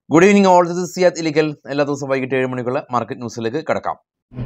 good evening all this Siyad Ilikkal എല്ലാ ദിവസവും വൈകിട്ട് ഏഴ് മണിക്കുള്ള മാർക്കറ്റ് ന്യൂസിലേക്ക് കിടക്കാം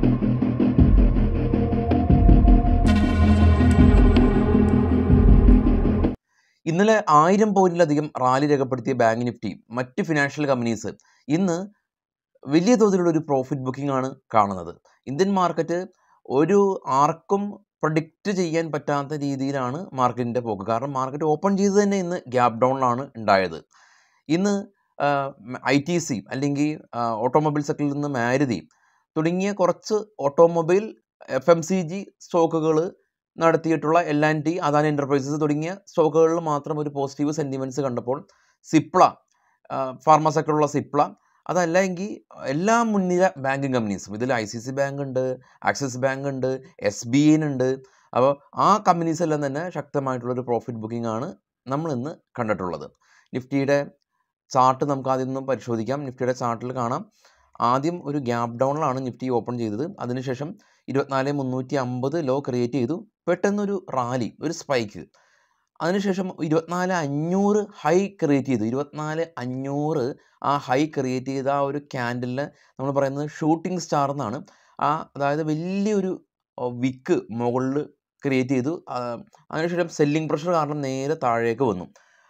ഇന്നലെ ആയിരം പോയിന്റിലധികം റാലി രേഖപ്പെടുത്തിയ ബാങ്ക് നിഫ്റ്റി മറ്റ് ഫിനാൻഷ്യൽ കമ്പനീസ് ഇന്ന് വലിയ തോതിലുള്ള ഒരു പ്രോഫിറ്റ് ബുക്കിംഗ് ആണ് കാണുന്നത് ഇന്ത്യൻ മാർക്കറ്റ് ഒരു ആർക്കും പ്രഡിക്റ്റ് ചെയ്യാൻ പറ്റാത്ത രീതിയിലാണ് മാർക്കറ്റിൻ്റെ പോക്ക് കാരണം മാർക്കറ്റ് ഓപ്പൺ ചെയ്ത് തന്നെ ഇന്ന് ഗ്യാപ് ഡൗണിലാണ് ഉണ്ടായത് ഇന്ന് ഐ ടി സി അല്ലെങ്കിൽ ഓട്ടോമൊബൈൽ സെക്ടറിൽ നിന്ന് മാരുതി തുടങ്ങിയ കുറച്ച് automobile F M C G സ്റ്റോക്കുകൾ നടത്തിയിട്ടുള്ള L and T Adani enterprises തുടങ്ങിയ സ്റ്റോക്കുകളിൽ മാത്രം ഒരു പോസിറ്റീവ് സെൻറ്റിമെൻറ്റ്സ് കണ്ടപ്പോൾ സിപ്ല ഫാർമ സെക്ടറുള്ള സിപ്ല അതല്ല എങ്കിൽ എല്ലാ മുൻനിര ബാങ്കിങ് കമ്പനീസും ഇതിൽ ഐ സി സി ബാങ്ക് ഉണ്ട് ആക്സിസ് ബാങ്ക് ഉണ്ട് എസ് ബി ഉണ്ട് അപ്പോൾ ആ കമ്പനീസ് എല്ലാം തന്നെ ശക്തമായിട്ടുള്ളൊരു പ്രോഫിറ്റ് ബുക്കിംഗ് ആണ് നമ്മൾ ഇന്ന് കണ്ടിട്ടുള്ളത് നിഫ്റ്റിയുടെ ചാർട്ട് നമുക്ക് ആദ്യം ഒന്ന് പരിശോധിക്കാം നിഫ്റ്റിയുടെ ചാർട്ടിൽ കാണാം ആദ്യം ഒരു ഗ്യാപ് ഡൗണിലാണ് നിഫ്റ്റി ഓപ്പൺ ചെയ്തത് അതിനുശേഷം ഇരുപത്തിനാല് മുന്നൂറ്റി അമ്പത് ലോ ക്രിയേറ്റ് ചെയ്തു പെട്ടെന്നൊരു റാലി ഒരു സ്പൈക്ക് അതിനുശേഷം ഇരുപത്തിനാല് അഞ്ഞൂറ് ഹൈ ക്രിയേറ്റ് ചെയ്തു ഇരുപത്തിനാല് അഞ്ഞൂറ് ആ ഹൈ ക്രിയേറ്റ് ചെയ്ത ആ ഒരു ക്യാൻഡലിന് നമ്മൾ പറയുന്നത് ഷൂട്ടിംഗ് സ്റ്റാർ എന്നാണ് ആ അതായത് വലിയൊരു വിക്ക് മുകളിൽ ക്രിയേറ്റ് ചെയ്തു അതിനുശേഷം സെല്ലിംഗ് പ്രഷർ കാരണം നേരെ താഴേക്ക് വന്നു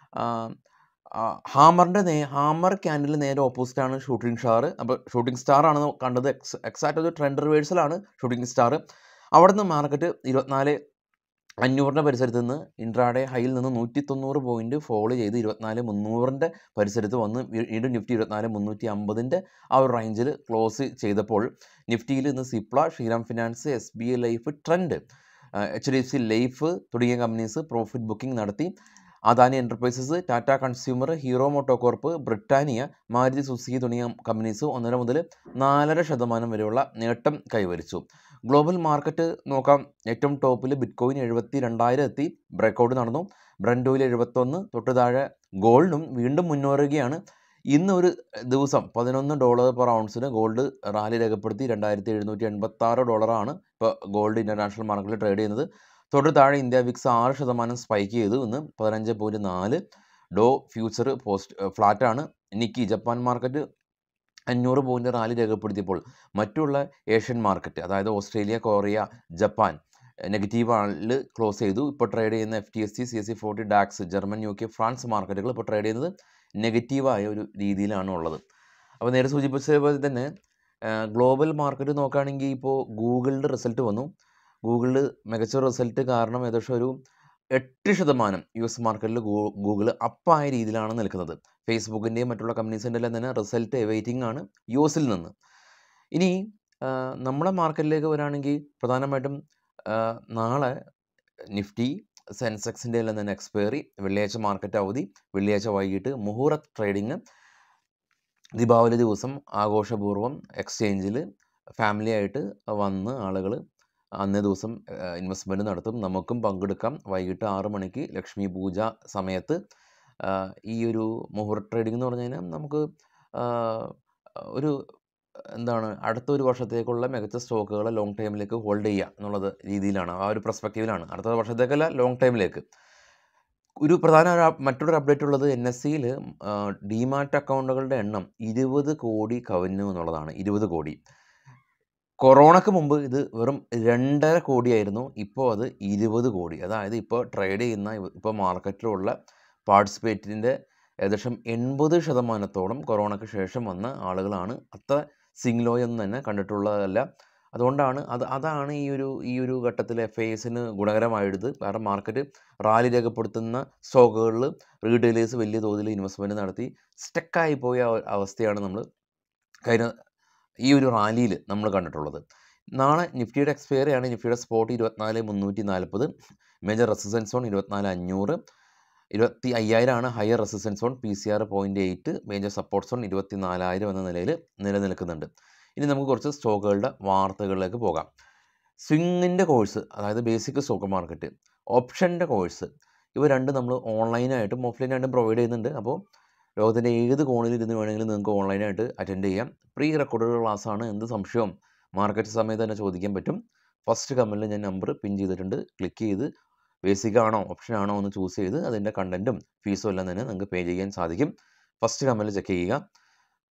ഹാമറിൻ്റെ നേ ഹാമർ ക്യാൻഡിൽ നേരെ ഓപ്പോസിറ്റാണ് ഷൂട്ടിംഗ് സ്റ്റാർ അപ്പോൾ ഷൂട്ടിംഗ് സ്റ്റാർ ആണ് കണ്ടത് എക്സ് എക്സാക്റ്റ് ഒരു ട്രെൻഡ് റിവേഴ്സലാണ് ഷൂട്ടിംഗ് സ്റ്റാർ അവിടെ നിന്ന് മാർക്കറ്റ് ഇരുപത്തിനാല് അഞ്ഞൂറിൻ്റെ പരിസരത്ത് നിന്ന് ഇൻട്രാഡേ ഹൈയിൽ നിന്ന് നൂറ്റി തൊണ്ണൂറ് പോയിൻറ്റ് ഫോളോ ചെയ്ത് ഇരുപത്തിനാല് മുന്നൂറിൻ്റെ പരിസരത്ത് വന്ന് വീണ്ടും നിഫ്റ്റി ഇരുപത്തിനാല് മുന്നൂറ്റി അമ്പതിൻ്റെ ആ ഒരു റേഞ്ചിൽ ക്ലോസ് ചെയ്തപ്പോൾ നിഫ്റ്റിയിൽ ഇന്ന് Cipla Shriram finance S B I life trend H D F C life തുടങ്ങിയ കമ്പനീസ് പ്രോഫിറ്റ് ബുക്കിംഗ് നടത്തി Adani enterprises Tata consumer Hero MotoCorp Britannia Maruti Suzuki തുടങ്ങിയ കമ്പനീസ് ഒന്നര മുതൽ നാലര ശതമാനം വരെയുള്ള നേട്ടം കൈവരിച്ചു ഗ്ലോബൽ മാർക്കറ്റ് നോക്കാം ഏറ്റവും ടോപ്പിൽ ബിറ്റ്കോയിൻ എഴുപത്തി രണ്ടായിരം എത്തി ബ്രേക്കൗട്ട് നടന്നു ബ്രൻഡോയിൽ എഴുപത്തൊന്ന് തൊട്ട് താഴെ ഗോൾഡും വീണ്ടും മുന്നേറുകയാണ് ഇന്ന് ഒരു ദിവസം പതിനൊന്ന് ഡോളർ പെർ ഔൺസിന് ഗോൾഡ് റാലി രേഖപ്പെടുത്തി രണ്ടായിരത്തി എഴുന്നൂറ്റി എൺപത്തി ആറ് ഡോളറാണ് ഇപ്പോൾ ഗോൾഡ് ഇൻ്റർനാഷണൽ മാർക്കറ്റിൽ ട്രേഡ് ചെയ്യുന്നത് തൊട്ട് താഴെ ഇന്ത്യ വിക്സ് ആറ് ശതമാനം സ്പൈക്ക് ചെയ്തു ഇന്ന് പതിനഞ്ച് പോയിൻറ്റ് നാല് ഡോ ഫ്യൂച്ചർ പോസ്റ്റ് ഫ്ലാറ്റാണ് നിക്കി ജപ്പാൻ മാർക്കറ്റ് അഞ്ഞൂറ് പോയിൻ്റ് റാലി രേഖപ്പെടുത്തിയപ്പോൾ മറ്റുള്ള ഏഷ്യൻ മാർക്കറ്റ് അതായത് ഓസ്ട്രേലിയ കൊറിയ ജപ്പാൻ നെഗറ്റീവാളിൽ ക്ലോസ് ചെയ്തു ഇപ്പോൾ ട്രേഡ് ചെയ്യുന്ന F T S C C S C forty DAX German U K France മാർക്കറ്റുകൾ ഇപ്പോൾ ട്രേഡ് ചെയ്യുന്നത് നെഗറ്റീവായ ഒരു രീതിയിലാണ് ഉള്ളത് അപ്പോൾ നേരെ സൂചിപ്പിച്ച പോലെ തന്നെ ഗ്ലോബൽ മാർക്കറ്റ് നോക്കുകയാണെങ്കിൽ ഇപ്പോൾ ഗൂഗിളിൻ്റെ റിസൾട്ട് വന്നു ഗൂഗിളിൽ മികച്ച റിസൾട്ട് കാരണം ഏകദേശം ഒരു എട്ട് ശതമാനം യു എസ് മാർക്കറ്റിൽ ഗൂഗിൾ അപ്പായ രീതിയിലാണ് നിൽക്കുന്നത് ഫേസ്ബുക്കിൻ്റെയും മറ്റുള്ള കമ്പനീസിൻ്റെ എല്ലാം തന്നെ റിസൾട്ട് എവൈറ്റിംഗ് ആണ് യു എസിൽ നിന്ന് ഇനി നമ്മുടെ മാർക്കറ്റിലേക്ക് വരാണെങ്കിൽ പ്രധാനമായിട്ടും നാളെ നിഫ്റ്റി സെൻസെക്സിൻ്റെ എല്ലാം തന്നെ എക്സ്പയറി വെള്ളിയാഴ്ച മാർക്കറ്റ് അവധി വെള്ളിയാഴ്ച വൈകിട്ട് മുഹൂർത്ത് ട്രേഡിങ് ദീപാവലി ദിവസം ആഘോഷപൂർവ്വം എക്സ്ചേഞ്ചിൽ ഫാമിലി ആയിട്ട് വന്ന് ആളുകൾ അന്നേ ദിവസം ഇൻവെസ്റ്റ്മെൻറ്റ് നടത്തും നമുക്കും പങ്കെടുക്കാം വൈകിട്ട് ആറ് മണിക്ക് ലക്ഷ്മി പൂജ സമയത്ത് ഈ ഒരു മുഹൂർത്ത് ട്രേഡിംഗ് എന്ന് പറഞ്ഞു കഴിഞ്ഞാൽ നമുക്ക് ഒരു എന്താണ് അടുത്ത ഒരു വർഷത്തേക്കുള്ള മികച്ച സ്റ്റോക്കുകൾ ലോങ് ടൈമിലേക്ക് ഹോൾഡ് ചെയ്യുക എന്നുള്ളത് രീതിയിലാണ് ആ ഒരു പെർസ്പെക്റ്റീവിലാണ് അടുത്ത വർഷത്തേക്കല്ല ലോങ് ടൈമിലേക്ക് ഒരു പ്രധാന മറ്റൊരു അപ്ഡേറ്റ് ഉള്ളത് എൻ എസ് സിയിൽ ഡിമാറ്റ് അക്കൗണ്ടുകളുടെ എണ്ണം ഇരുപത് കോടി കവിഞ്ഞു എന്നുള്ളതാണ് ഇരുപത് കോടി കൊറോണക്ക് മുമ്പ് ഇത് വെറും രണ്ടര കോടിയായിരുന്നു ഇപ്പോൾ അത് ഇരുപത് കോടി അതായത് ഇപ്പോൾ ട്രേഡ് ചെയ്യുന്ന ഇപ്പോൾ മാർക്കറ്റിലുള്ള പാർട്ടിസിപ്പേറ്റിൻ്റെ ഏകദേശം എൺപത് ശതമാനത്തോളം കൊറോണയ്ക്ക് ശേഷം വന്ന ആളുകളാണ് അത്ര സിംഗ്ലോയൊന്നും തന്നെ കണ്ടിട്ടുള്ളതല്ല അതുകൊണ്ടാണ് അത് അതാണ് ഈ ഒരു ഈ ഒരു ഘട്ടത്തിൽ എഫ് ഐ എസിന് ഗുണകരമായത് കാരണം മാർക്കറ്റ് റാലി രേഖപ്പെടുത്തുന്ന സ്റ്റോക്കുകളിൽ റീറ്റെയിലേഴ്സ് വലിയ തോതിൽ ഇൻവെസ്റ്റ്മെൻറ്റ് നടത്തി സ്റ്റക്കായി പോയ അവസ്ഥയാണ് നമ്മൾ കഴിഞ്ഞ ഈ ഒരു റാലിയിൽ നമ്മൾ കണ്ടിട്ടുള്ളത് നാളെ നിഫ്റ്റിയുടെ എക്സ്പയറി ആണ് നിഫ്റ്റിയുടെ സ്പോട്ട് ഇരുപത്തിനാല് മുന്നൂറ്റി നാൽപ്പത് മേജർ റെസിസ്റ്റൻസ് സോൺ ഇരുപത്തിനാല് അഞ്ഞൂറ് ഇരുപത്തി അയ്യായിരമാണ് higher resistance zone P C R point eight major support zone ഇരുപത്തി നാലായിരം എന്ന നിലയിൽ നിലനിൽക്കുന്നുണ്ട് ഇനി നമുക്ക് കുറച്ച് സ്റ്റോക്കുകളുടെ വാർത്തകളിലേക്ക് പോകാം സ്വിങ്ങിൻ്റെ കോഴ്സ് അതായത് ബേസിക് സ്റ്റോക്ക് മാർക്കറ്റ് ഓപ്ഷൻ്റെ കോഴ്സ് ഇവ രണ്ടും നമ്മൾ ഓൺലൈനായിട്ടും ഓഫ്ലൈനായിട്ടും പ്രൊവൈഡ് ചെയ്യുന്നുണ്ട് അപ്പോൾ ലോകത്തിൻ്റെ ഏത് കോണിൽ ഇരുന്ന് വേണമെങ്കിലും നിങ്ങൾക്ക് ഓൺലൈനായിട്ട് അറ്റൻഡ് ചെയ്യാം പ്രീ റെക്കോർഡഡ് ക്ലാസ്സാണ് എന്ത് സംശയവും മാർക്കറ്റ് സമയത്ത് തന്നെ ചോദിക്കാൻ പറ്റും ഫസ്റ്റ് കമൻറ്റിൽ ഞാൻ നമ്പർ പിൻ ചെയ്തിട്ടുണ്ട് ക്ലിക്ക് ചെയ്ത് ബേസിക് ആണോ ഓപ്ഷൻ ആണോ എന്ന് ചൂസ് ചെയ്ത് അതിൻ്റെ കണ്ടൻറ്റും ഫീസും എല്ലാം തന്നെ നിങ്ങൾക്ക് പേ ചെയ്യാൻ സാധിക്കും ഫസ്റ്റ് കമൻറ്റിൽ ചെക്ക് ചെയ്യുക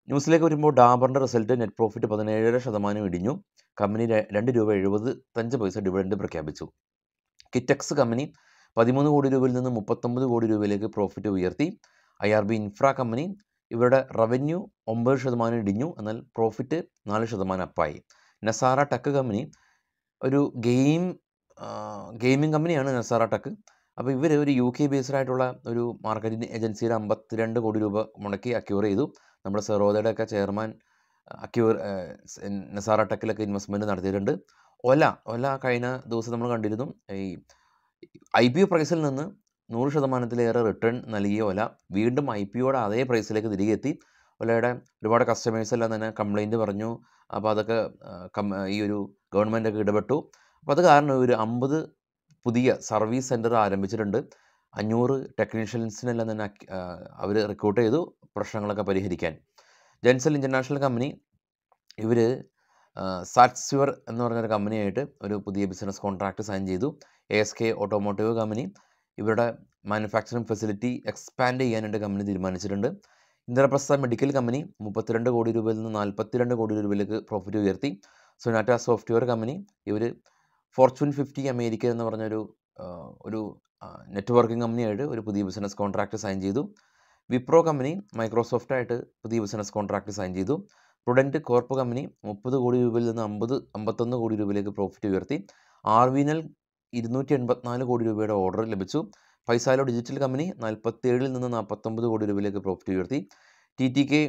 ന്യൂസിലേക്ക് വരുമ്പോൾ ഡാബറിൻ്റെ റിസൾട്ട് നെറ്റ് പ്രോഫിറ്റ് പതിനേഴര ശതമാനം ഇടിഞ്ഞു കമ്പനി ര- രണ്ട് രൂപ എഴുപത്തഞ്ച് പൈസ ഡിവിഡൻഡ് പ്രഖ്യാപിച്ചു കിറ്റക്സ് കമ്പനി പതിമൂന്ന് കോടി രൂപയിൽ നിന്ന് മുപ്പത്തൊമ്പത് കോടി രൂപയിലേക്ക് പ്രോഫിറ്റ് ഉയർത്തി I R B infra company ഇവരുടെ റവന്യൂ ഒമ്പത് ശതമാനം ഇടിഞ്ഞു എന്നാൽ പ്രോഫിറ്റ് നാല് ശതമാനം അപ്പായി നസാറ ടെക് കമ്പനി ഒരു ഗെയിം ഗെയിമിംഗ് കമ്പനിയാണ് നസാറ ടെക് അപ്പോൾ ഇവർ ഒരു യു കെ ബേസ്ഡ് ആയിട്ടുള്ള ഒരു മാർക്കറ്റിംഗ് ഏജൻസിയുടെ അമ്പത്തിരണ്ട് കോടി രൂപ മുടക്കി അക്യൂർ ചെയ്തു നമ്മുടെ സെറോദയുടെ ഒക്കെ ചെയർമാൻ അക്യൂർ നസാറ ടെക്കിലൊക്കെ ഇൻവെസ്റ്റ്മെൻറ്റ് നടത്തിയിട്ടുണ്ട് ഒല ഒല കഴിഞ്ഞ ദിവസം നമ്മൾ കണ്ടിരുന്നു ഈ ഐ പി ഒ പ്രൈസിൽ നിന്ന് നൂറ് ശതമാനത്തിലേറെ റിട്ടേൺ നൽകിയ ഒല വീണ്ടും ഐ പി ഒയുടെ അതേ പ്രൈസിലേക്ക് തിരികെ എത്തി ഒലയുടെ ഒരുപാട് കസ്റ്റമേഴ്സ് എല്ലാം തന്നെ കംപ്ലൈൻറ്റ് പറഞ്ഞു അപ്പോൾ അതൊക്കെ ആ, കം- ഈ ഒരു ഗവൺമെൻറ്റൊക്കെ ഇടപെട്ടു അപ്പോൾ അത് കാരണം ഒരു അമ്പത് പുതിയ സർവീസ് സെൻറ്റർ ആരംഭിച്ചിട്ടുണ്ട് അഞ്ഞൂറ് ടെക്നീഷ്യൻസിനെല്ലാം തന്നെ അവർ റിക്രൂട്ട് ചെയ്തു പ്രശ്നങ്ങളൊക്കെ പരിഹരിക്കാൻ ജെൻസൽ ഇൻ്റർനാഷണൽ കമ്പനി ഇവർ സാറ്റ്സ്യുവർ എന്ന് പറഞ്ഞൊരു കമ്പനിയായിട്ട് ഒരു പുതിയ ബിസിനസ് കോൺട്രാക്റ്റ് സൈൻ ചെയ്തു A S K automotive company ഇവരുടെ മാനുഫാക്ചറിങ് ഫെസിലിറ്റി എക്സ്പാൻഡ് ചെയ്യാനായിട്ട് കമ്പനി തീരുമാനിച്ചിട്ടുണ്ട് ഇന്ദ്രപ്രസ്ഥ മെഡിക്കൽ കമ്പനി മുപ്പത്തിരണ്ട് കോടി രൂപയിൽ നിന്ന് നാൽപ്പത്തിരണ്ട് കോടി രൂപയിലേക്ക് പ്രോഫിറ്റ് ഉയർത്തി സൊനാറ്റ സോഫ്റ്റ്വെയർ കമ്പനി ഇവർ ഫോർച്യൂൺ ഫിഫ്റ്റി അമേരിക്ക എന്ന് പറഞ്ഞൊരു ആ, ഒരു നെറ്റ്വർക്കിംഗ് കമ്പനിയായിട്ട് ഒരു പുതിയ ബിസിനസ് കോൺട്രാക്റ്റ് സൈൻ ചെയ്തു വിപ്രോ കമ്പനി മൈക്രോസോഫ്റ്റായിട്ട് പുതിയ ബിസിനസ് കോൺട്രാക്റ്റ് സൈൻ ചെയ്തു പ്രൊഡൻറ്റ് കോർപ്പ് കമ്പനി മുപ്പത് കോടി രൂപയിൽ നിന്ന് അമ്പത് അമ്പത്തൊന്ന് കോടി രൂപയിലേക്ക് പ്രോഫിറ്റ് ഉയർത്തി ആർവിനൽ ഇരുന്നൂറ്റി എൺപത്തിനാല് കോടി രൂപയുടെ ഓർഡർ ലഭിച്ചു പൈസാലോ ഡിജിറ്റൽ കമ്പനി നാൽപ്പത്തേഴിൽ നിന്ന് നാൽപ്പത്തൊമ്പത് കോടി രൂപയിലേക്ക് പ്രോഫിറ്റ് ഉയർത്തി T T K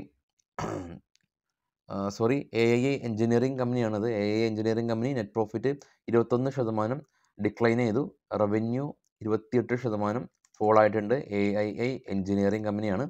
sorry A I A engineering കമ്പനിയാണത് A I engineering company net profit ഇരുപത്തൊന്ന് ശതമാനം ഡിക്ലൈൻ ചെയ്തു റവന്യൂ ഇരുപത്തിയെട്ട് ശതമാനം ഫോൾ ആയിട്ടുണ്ട് എ ഐ ഐ എഞ്ചിനീയറിംഗ് കമ്പനിയാണ്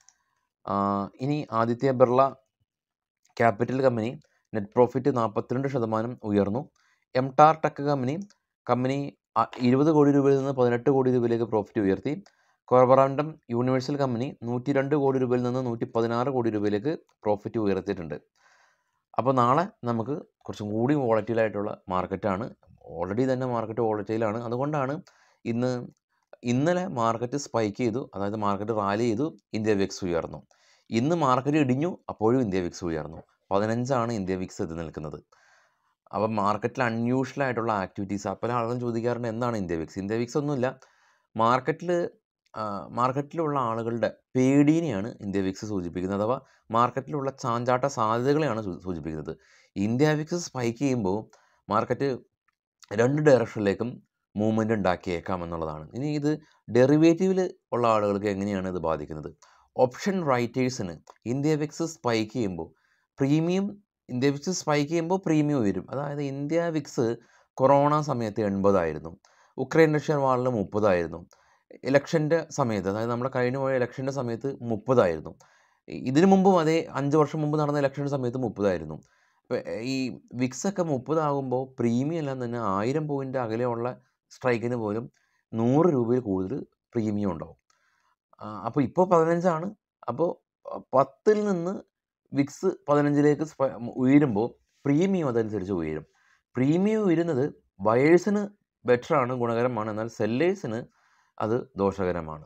ആ, ഇനി Aditya Birla capital company net profit നാൽപ്പത്തിരണ്ട് ശതമാനം ഉയർന്നു M tar tech company company അ- ഇരുപത് കോടി രൂപയിൽ നിന്ന് പതിനെട്ട് കോടി രൂപയിലേക്ക് പ്രോഫിറ്റ് ഉയർത്തി കോർബറാൻഡം യൂണിവേഴ്സൽ കമ്പനി നൂറ്റി രണ്ട് കോടി രൂപയിൽ നിന്ന് നൂറ്റി പതിനാറ് കോടി രൂപയിലേക്ക് പ്രോഫിറ്റ് ഉയർത്തിയിട്ടുണ്ട് അപ്പോൾ നാളെ നമുക്ക് കുറച്ചും കൂടി വോളറ്റൈലായിട്ടുള്ള മാർക്കറ്റാണ് ഓൾറെഡി തന്നെ മാർക്കറ്റ് വോളറ്റൈലാണ് അതുകൊണ്ടാണ് ഇന്ന് ഇന്നലെ മാർക്കറ്റ് സ്പൈക്ക് ചെയ്തു അതായത് മാർക്കറ്റ് റാലി ചെയ്തു ഇന്ത്യ വിക്സ് ഉയർന്നു ഇന്ന് മാർക്കറ്റ് ഇടിഞ്ഞു അപ്പോഴും ഇന്ത്യ വിക്സ് ഉയർന്നു പതിനഞ്ചാണ് ഇന്ത്യ വിക്സ് എത്തി നിൽക്കുന്നത് അപ്പം മാർക്കറ്റിൽ അൺയൂഷ്വൽ ആയിട്ടുള്ള ആക്ടിവിറ്റീസ് പല ആളുകളും ചോദിക്കാറുണ്ട് എന്താണ് ഇന്ത്യ വിക്സ് ഇന്ത്യ വിക്സ് ഒന്നുമില്ല മാർക്കറ്റിൽ മാർക്കറ്റിലുള്ള ആളുകളുടെ പേടീനെയാണ് ഇന്ത്യ വിക്സ് സൂചിപ്പിക്കുന്നത് അഥവാ മാർക്കറ്റിലുള്ള ചാഞ്ചാട്ട സാധ്യതകളെയാണ് സൂ- സൂചിപ്പിക്കുന്നത് ഇന്ത്യ വിക്സ് സ്പൈക്ക് ചെയ്യുമ്പോൾ മാർക്കറ്റ് രണ്ട് ഡയറക്ഷനിലേക്കും മൂവ്മെൻറ്റ് ഉണ്ടാക്കിയേക്കാം എന്നുള്ളതാണ് ഇനി ഇത് ഡെറിവേറ്റീവിൽ ഉള്ള ആളുകൾക്ക് എങ്ങനെയാണ് ഇത് ബാധിക്കുന്നത് ഓപ്ഷൻ റൈറ്റേഴ്സിന് ഇന്ത്യ വിക്സ് സ്പൈക്ക് ചെയ്യുമ്പോൾ പ്രീമിയം ഇന്ത്യ വിക്സ് സ്പൈക്ക് ചെയ്യുമ്പോൾ പ്രീമിയം ഉയരും അതായത് ഇന്ത്യ വിക്സ് കൊറോണ സമയത്ത് എൺപതായിരുന്നു ഉക്രൈൻ റഷ്യ വാറിൽ മുപ്പതായിരുന്നു ഇലക്ഷൻ്റെ സമയത്ത് അതായത് നമ്മുടെ കഴിഞ്ഞു പോയ ഇലക്ഷൻ്റെ സമയത്ത് മുപ്പതായിരുന്നു ഇതിനു മുമ്പും അതേ അഞ്ച് വർഷം മുമ്പ് നടന്ന ഇലക്ഷൻ്റെ സമയത്ത് മുപ്പതായിരുന്നു അപ്പോൾ ഈ വിക്സ് ഒക്കെ മുപ്പതാകുമ്പോൾ പ്രീമിയം എല്ലാം തന്നെ ആയിരം പോയിൻ്റ് അകലെയുള്ള സ്ട്രൈക്കിന് പോലും നൂറ് രൂപയിൽ കൂടുതൽ പ്രീമിയം ഉണ്ടാവും അപ്പോൾ ഇപ്പോൾ പതിനഞ്ചാണ് അപ്പോൾ പത്തിൽ നിന്ന് വിക്സ് പതിനഞ്ചിലേക്ക് സ്പ- ഉയരുമ്പോൾ പ്രീമിയം അതനുസരിച്ച് ഉയരും പ്രീമിയം ഉയരുന്നത് ബയേഴ്സിന് ബെറ്ററാണ് ഗുണകരമാണ് എന്നാൽ സെല്ലേഴ്സിന് അത് ദോഷകരമാണ്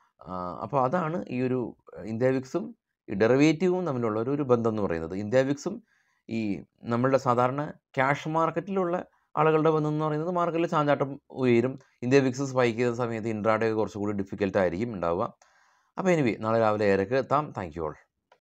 അപ്പോൾ അതാണ് ഈ ഒരു ഇന്ത്യ വിക്സും ഈ ഡെറിവേറ്റീവും തമ്മിലുള്ള ഒരു ഒരു ബന്ധം എന്ന് പറയുന്നത് ഇന്ത്യ വിക്സും ഈ നമ്മളുടെ സാധാരണ ക്യാഷ് മാർക്കറ്റിലുള്ള ആളുകളുടെ ബന്ധം എന്ന് പറയുന്നത് മാർക്കറ്റിൽ ചാഞ്ചാട്ടം ഉയരും ഇന്ത്യ വിക്സ് സ്പൈക്ക് ചെയ്ത സമയത്ത് ഇൻട്രാഡേ കുറച്ചുകൂടി ഡിഫിക്കൽട്ട് ആയിരിക്കും ഉണ്ടാവുക അപ്പോൾ എനിവേ നാളെ രാവിലെ ഏരക്ക് എത്താം താങ്ക് യു ഓൾ